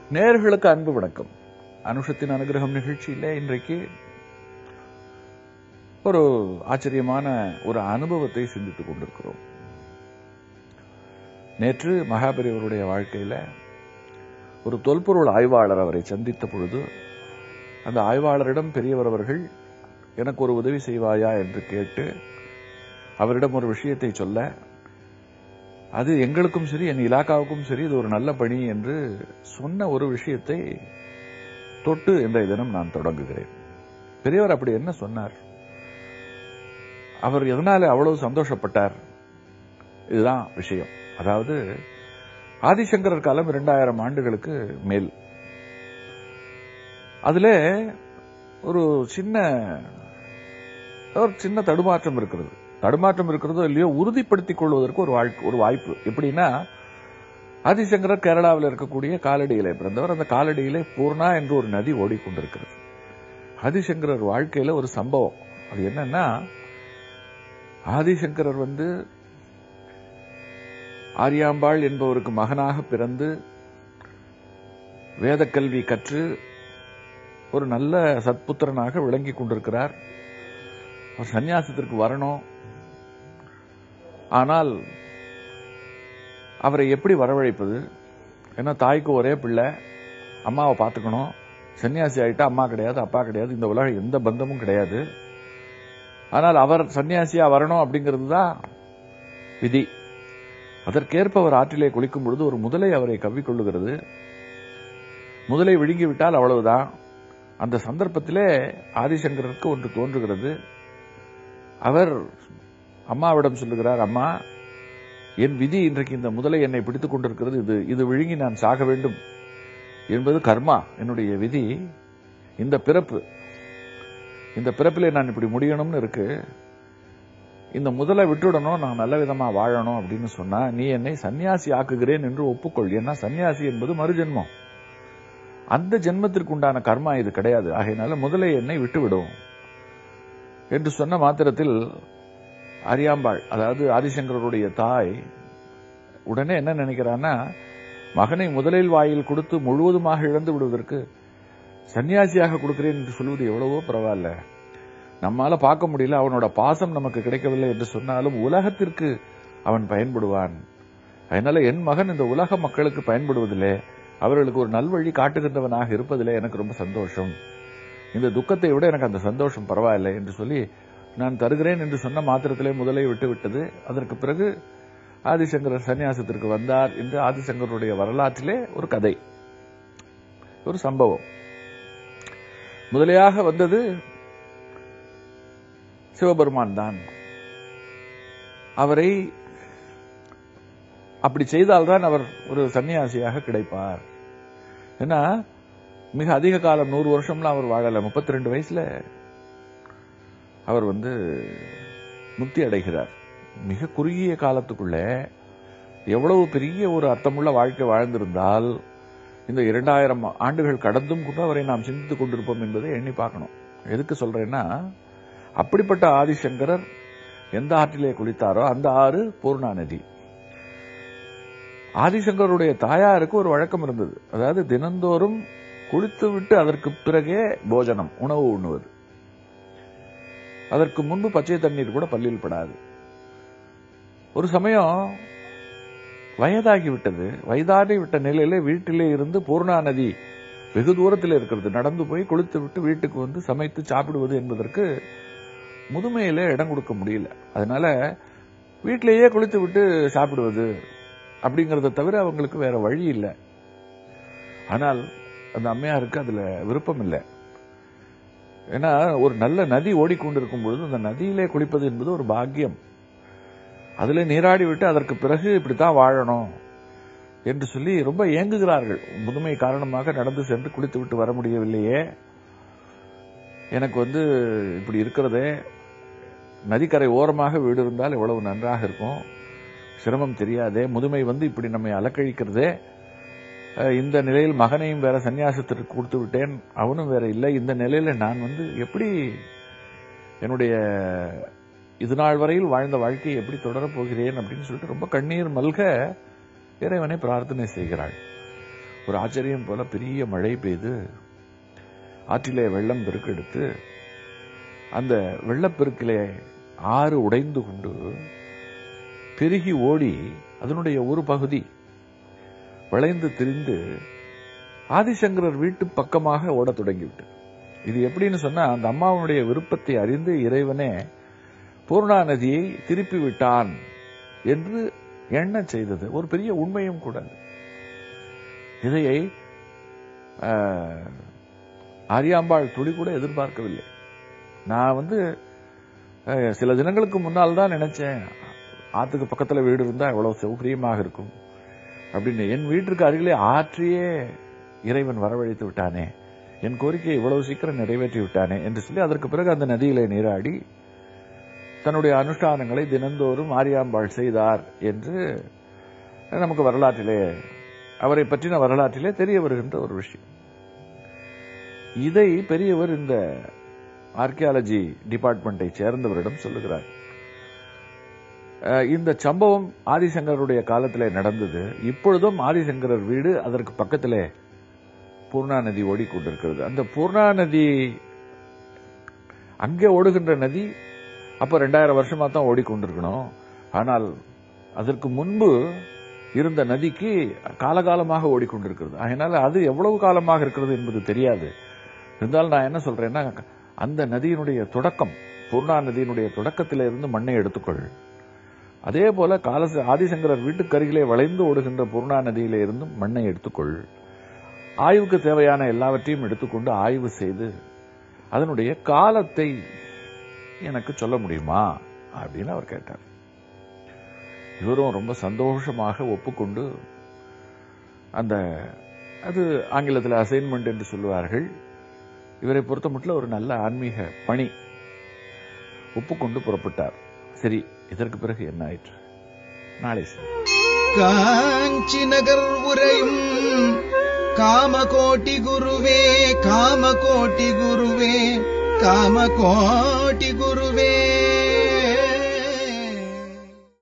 நேர்களுக்கு அன்பு வணக்கம் அனுஷத்தின் அனுகிரகம் நிகழ்ச்சியில இன்றைக்கு ஒரு ஆச்சரியமான ஒரு அனுபவத்தை சிந்தித்துக் கொண்டிருக்கிறோம் நேற்று மகாபெரியவருடைய வாழ்க்கையில ஒரு தொல்பொருள் ஆய்வாளர் அவரை சந்தித்த பொழுது அந்த ஆய்வாளரிடம் பெரியவர் அவர்கள் எனக்கு ஒரு உதவி செய்வாயா என்று கேட்டு அவரிடம் ஒரு விஷயத்தை சொல்ல அது எங்களுக்கும் சரி என் இலாக்காவுக்கும் சரி இது ஒரு நல்ல பணி என்று சொன்ன ஒரு விஷயத்தை தொட்டு இன்றைய தினம் நான் தொடங்குகிறேன் பெரியவர் அப்படி என்ன சொன்னார் அவர் எதனால அவ்வளவு சந்தோஷப்பட்டார் இதுதான் விஷயம் அதாவது ஆதிசங்கரர் காலம் இரண்டாயிரம் ஆண்டுகளுக்கு மேல் அதுல ஒரு சின்ன ஒரு சின்ன தடுமாற்றம் இருக்கிறது தடுமாற்றம் இருக்கிறதோ இல்லையோ உறுதிப்படுத்திக் கொள்வதற்கு ஒரு வாழ்க்கை ஒரு வாய்ப்பு எப்படின்னா ஆதிசங்கரர் கேரளாவில் இருக்கக்கூடிய காலடியிலே பிறந்தவர் அந்த காலடியிலே பூர்ணா என்று ஒரு நதி ஓடிக்கொண்டிருக்கிறது ஆதிசங்கரர் வாழ்க்கையில ஒரு சம்பவம் அது என்னன்னா ஆதிசங்கரர் வந்து ஆரியாம்பாள் என்பவருக்கு மகனாக பிறந்து வேதக்கல்வி கற்று ஒரு நல்ல சத்புத்திரனாக விளங்கி கொண்டிருக்கிறார் அவர் சன்னியாசத்திற்கு வரணும் ஆனால் அவரை எப்படி வரவழைப்பது ஏன்னா தாய்க்கு ஒரே பிள்ளை அம்மாவை பார்த்துக்கணும் சன்னியாசி ஆயிட்டா அம்மா கிடையாது அப்பா கிடையாது இந்த உலகம் எந்த பந்தமும் கிடையாது ஆனால் அவர் சன்னியாசியா வரணும் அப்படிங்கிறது தான் விதி அதற்கேற்ப அவர் ஆற்றிலே குளிக்கும் பொழுது ஒரு முதலை அவரை கவ்விக்கொள்ளுகிறது முதலை விழுங்கிவிட்டால் அவ்வளவுதான் அந்த சந்தர்ப்பத்திலே ஆதிசங்கருக்கு ஒன்று தோன்றுகிறது அவர் அம்மாவிடம் சொல்லுகிறார் அம்மா என் விதி இன்றைக்கு இந்த முதலை என்னை பிடித்துக் கொண்டிருக்கிறது இது இது விழுங்கி நான் சாக வேண்டும் என்பது கர்மா என்னுடைய விதி இந்த பிறப்பு இந்த பிறப்பிலே நான் இப்படி முடியணும்னு இருக்கு இந்த முதலை விட்டுடணும் நான் நல்ல விதமா வாழணும் அப்படின்னு சொன்னா நீ என்னை சன்னியாசி ஆக்குகிறேன் என்று ஒப்புக்கொள் ஏன்னா சன்னியாசி என்பது மறுஜென்மம் அந்த ஜென்மத்திற்கு உண்டான கர்மா இது கிடையாது ஆகையினால முதலை என்னை விட்டுவிடும் என்று சொன்ன மாத்திரத்தில் அரியாம்பாள் அதாவது ஆதிசங்கருடைய தாய் உடனே என்ன நினைக்கிறான்னா மகனை முதலில் வாயில் கொடுத்து முழுவதுமாக இழந்து விடுவதற்கு சன்னியாசியாக கொடுக்கிறேன் என்று சொல்வது எவ்வளவோ பரவாயில்ல நம்மால பார்க்க முடியல அவனோட பாசம் நமக்கு கிடைக்கவில்லை என்று சொன்னாலும் உலகத்திற்கு அவன் பயன்படுவான் அதனால என் மகன் இந்த உலக மக்களுக்கு பயன்படுவதில்லை அவர்களுக்கு ஒரு நல்வழி காட்டுகின்றவனாக இருப்பதிலே எனக்கு ரொம்ப சந்தோஷம் இந்த துக்கத்தை விட எனக்கு அந்த சந்தோஷம் பரவாயில்லை என்று சொல்லி நான் தருகிறேன் என்று சொன்ன மாத்திரத்திலே முதலை விட்டு விட்டது அதற்கு பிறகு ஆதிசங்கரர் சன்னியாசத்திற்கு வந்தார் என்று ஆதிசங்கருடைய வரலாற்றிலே ஒரு கதை ஒரு சம்பவம் முதலையாக வந்தது சிவபெருமான் தான் அவரை அப்படி செய்தால்தான் அவர் ஒரு சன்னியாசியாக கிடைப்பார் ஏன்னா மிக அதிக காலம் நூறு வருஷம்லாம் அவர் வாழல முப்பத்தி ரெண்டு வயசுல அவர் வந்து முக்தி அடைகிறார் மிக குறுகிய காலத்துக்குள்ள எவ்வளவு பெரிய ஒரு அர்த்தமுள்ள வாழ்க்கை வாழ்ந்திருந்தால் இந்த இரண்டாயிரம் ஆண்டுகள் கடந்தும் கூட அவரை நாம் சிந்தித்துக் கொண்டிருப்போம் என்பதை எண்ணி பார்க்கணும் எதுக்கு சொல்றேன்னா அப்படிப்பட்ட ஆதிசங்கரர் எந்த ஆற்றிலே குளித்தாரோ அந்த ஆறு பூர்ணா நதி ஆதிசங்கருடைய தாயாருக்கு ஒரு வழக்கம் இருந்தது அதாவது தினந்தோறும் குளித்து விட்டு அதற்கு பிறகே போஜனம் உணவு உண்ணுவது அதற்கு முன்பு பச்சை தண்ணீர் கூட பள்ளியில் படாது ஒரு சமயம் வயதாகி விட்டது வயதாகி விட்ட நிலையில வீட்டிலே இருந்து பூர்ணா நதி வெகு தூரத்தில் இருக்கிறது நடந்து போய் குளித்து விட்டு வீட்டுக்கு வந்து சமைத்து சாப்பிடுவது என்பதற்கு முதுமையில இடம் கொடுக்க முடியல அதனால வீட்டிலேயே குளித்து விட்டு சாப்பிடுவது அப்படிங்கறத தவிர அவங்களுக்கு வேற வழி இல்லை ஆனால் அந்த அம்மையாருக்கு அதுல விருப்பம் இல்லை ஏன்னா ஒரு நல்ல நதி ஓடிக்கொண்டிருக்கும் பொழுது அந்த நதியிலே குளிப்பது என்பது ஒரு பாக்கியம் அதுல நீராடி விட்டு அதற்கு பிறகு இப்படித்தான் வாழணும் என்று சொல்லி ரொம்ப ஏங்குகிறார்கள் முதுமை காரணமாக நடந்து சென்று குளித்து விட்டு வர முடியவில்லையே எனக்கு வந்து இப்படி இருக்கிறதே நதிக்கரை ஓரமாக வீடு இருந்தால் எவ்வளவு நன்றாக இருக்கும் சிரமம் தெரியாதே முதுமை வந்து இப்படி நம்மை அலக்கழிக்கிறதே இந்த நிலையில் மகனையும் வேற சன்னியாசத்திற்கு கொடுத்து விட்டேன் அவனும் வேற இல்லை இந்த நிலையில நான் வந்து எப்படி என்னுடைய இது நாள் வரையில் வாழ்ந்த வாழ்க்கையை எப்படி தொடரப் போகிறேன் அப்படின்னு சொல்லிட்டு ரொம்ப கண்ணீர் மல்க இறைவனை பிரார்த்தனை செய்கிறாள் ஒரு ஆச்சரியம் போல பெரிய மழை பெய்து ஆற்றிலே வெள்ளம் பெருக்கெடுத்து அந்த வெள்ளப்பெருக்கிலே ஆறு உடைந்து கொண்டு பெருகி ஓடி அதனுடைய ஒரு பகுதி வளைந்து திரிந்து ஆதிசங்கரர் வீட்டு பக்கமாக ஓடத் தொடங்கிவிட்டு இது எப்படின்னு சொன்னா அந்த அம்மாவுடைய விருப்பத்தை அறிந்து இறைவனே பூர்ணா நதியை திருப்பி விட்டான் என்று எண்ணச் செய்தது ஒரு பெரிய உண்மையும் கூட அது. இதையை ஆஹ், ஆரியாம்பாள் துளி கூட எதிர்பார்க்கவில்லை நான் வந்து அஹ், சில தினங்களுக்கு முன்னால் தான் நினைச்சேன் ஆத்துக்கு பக்கத்துல வீடு இருந்தா எவ்வளவு சௌகரியமாக இருக்கும் அப்படின்னு என் வீட்டிற்கு அருகிலே ஆற்றியே இறைவன் வரவழைத்து விட்டானே என் கோரிக்கையை இவ்வளவு சீக்கிரம் நிறைவேற்றி விட்டானே என்று சொல்லி அதற்கு பிறகு அந்த நதியிலே நீராடி தன்னுடைய அனுஷ்டானங்களை தினந்தோறும் ஆரியாம்பாள் செய்தார் என்று நமக்கு வரலாற்றிலே அவரை பற்றின வரலாற்றிலே தெரிய வருகின்ற ஒரு விஷயம் இதை பெரியவர் இந்த ஆர்கியாலஜி டிபார்ட்மெண்ட்டை சேர்ந்தவரிடம் சொல்லுகிறார் அஹ், இந்த சம்பவம் ஆதிசங்கருடைய காலத்திலே நடந்தது இப்பொழுதும் ஆதிசங்கரர் வீடு அதற்கு பக்கத்திலே பூர்ணா நதி ஓடிக்கொண்டிருக்கிறது அந்த பூர்ணா நதி அங்கே ஓடுகின்ற நதி அப்ப ரெண்டாயிரம் வருஷமா தான் ஓடிக்கொண்டிருக்கணும் ஆனால் அதற்கு முன்பு இருந்த நதிக்கு காலகாலமாக ஓடிக்கொண்டிருக்கிறது அதனால அது எவ்வளவு காலமாக இருக்கிறது என்பது தெரியாது இருந்தாலும் நான் என்ன சொல்றேன்னா அந்த நதியினுடைய தொடக்கம் பூர்ணா நதியினுடைய தொடக்கத்தில இருந்து மண்ணை எடுத்துக்கொள் அதே போல கால ஆதிசங்கரர் வீட்டுக்கருகிலே வளைந்து ஓடுகின்ற பூர்ணா நதியிலே இருந்தும் மண்ணை எடுத்துக்கொள் ஆய்வுக்கு தேவையான எல்லாவற்றையும் எடுத்துக்கொண்டு ஆய்வு செய்து அதனுடைய காலத்தை எனக்கு சொல்ல முடியுமா அப்படின்னு அவர் கேட்டார் இவரும் ரொம்ப சந்தோஷமாக ஒப்புக்கொண்டு அந்த அது ஆங்கிலத்தில் அசைன்மெண்ட் என்று சொல்லுவார்கள் இவரை பொறுத்த மட்டும் ஒரு நல்ல ஆன்மீக பணி ஒப்புக்கொண்டு புறப்பட்டார் சரி இதற்கு பிறகு என்ன ஆயிற்று நாளை சரி. காஞ்சி நகர் உரையும் காமகோட்டி குருவே காமகோட்டி குருவே காமகோட்டி குருவே